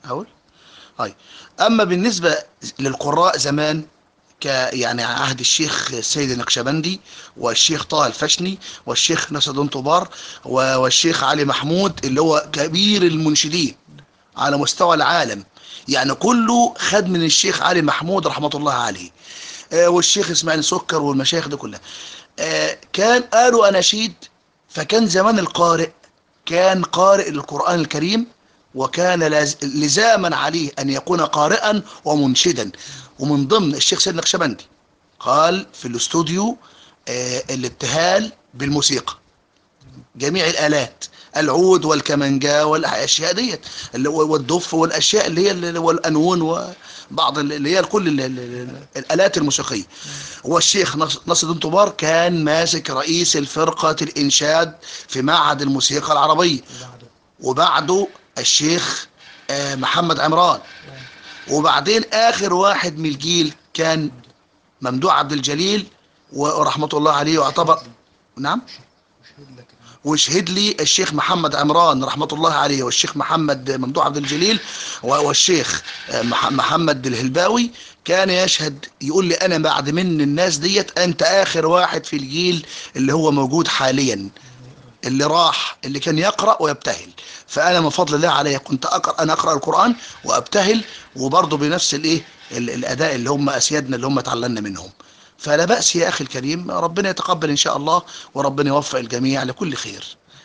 أقول هاي أما بالنسبة للقراء زمان ك يعني عهد الشيخ سيد النقشبندي والشيخ طه الفشني والشيخ نصر طبار و- والشيخ علي محمود اللي هو كبير المنشدين على مستوى العالم يعني كله خد من الشيخ علي محمود رحمة الله عليه آه، والشيخ اسماعيل سكر والمشايخ دي كلها آه، كان قالوا أناشيد فكان زمان القارئ كان قارئ للقرآن الكريم وكان لاز- لزاما عليه أن يكون قارئا ومنشدا ومن ضمن الشيخ سيد النقشبندي قال في الاستوديو آه، الابتهال بالموسيقى جميع الآلات العود والكمانجا والأشياء ديت اللي هو- والدف والأشياء اللي هي اللي- والقانون وبعض اللي هي كل ال- ال- ال- الآلات الموسيقية والشيخ نص- نصر الدين طبار كان ماسك رئيس الفرقة الإنشاد في معهد الموسيقى العربية بعده وبعده الشيخ آه، محمد عمران وبعدين آخر واحد من الجيل كان ممدوح عبد الجليل ورحمة الله عليه يعتبر نعم وشهد لك وشهد لي الشيخ محمد عمران رحمة الله عليه والشيخ محمد ممدوح عبد الجليل و- والشيخ آه، مح- محمد الهلباوي كان يشهد يقول لي أنا بعد من الناس ديت أنت آخر واحد في الجيل اللي هو موجود حاليا اللي راح اللي كان يقرأ ويبتهل فأنا من فضل الله علي كنت أقرأ أنا أقرأ القرآن وأبتهل وبرضه بنفس الإيه ال- الأداء اللي هم أسيادنا اللي هم اتعلمنا منهم فلا بأس يا أخي الكريم ربنا يتقبل إن شاء الله وربنا يوفق الجميع لكل خير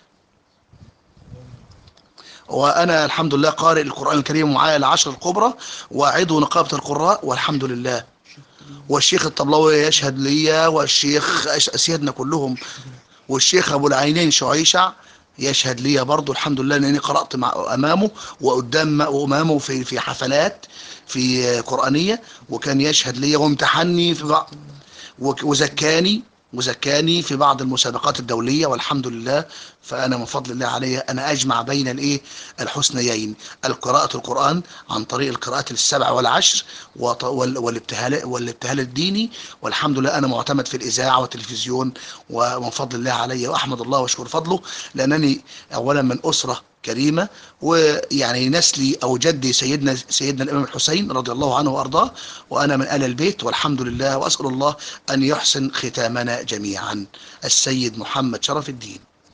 وأنا الحمد لله قارئ القرآن الكريم ومعايا العشر الكبرى وعضو نقابة القراء والحمد لله والشيخ الطبلاوي يشهد لي والشيخ أش- أسيادنا كلهم والشيخ أبو العينين شعيشع يشهد لي برضو الحمد لله لأني قرأت مع أمامه وقدام أمامه في في حفلات في قرآنية وكان يشهد لي وامتحني في بعض وك- وزكاني وزكاني في بعض المسابقات الدولية والحمد لله فأنا من فضل الله علي أنا أجمع بين الإيه الحسنيين القراءة القرآن عن طريق القراءات السبع والعشر وط- وال- والابتهال والابتهال الديني والحمد لله أنا معتمد في الإذاعة والتلفزيون ومن فضل الله علي وأحمد الله وأشكر فضله لأنني أولا من أسرة كريمة ويعني نسلي أو جدي سيدنا سيدنا الإمام الحسين رضي الله عنه وأرضاه وأنا من آل البيت والحمد لله وأسأل الله أن يحسن ختامنا جميعا السيد محمد شرف الدين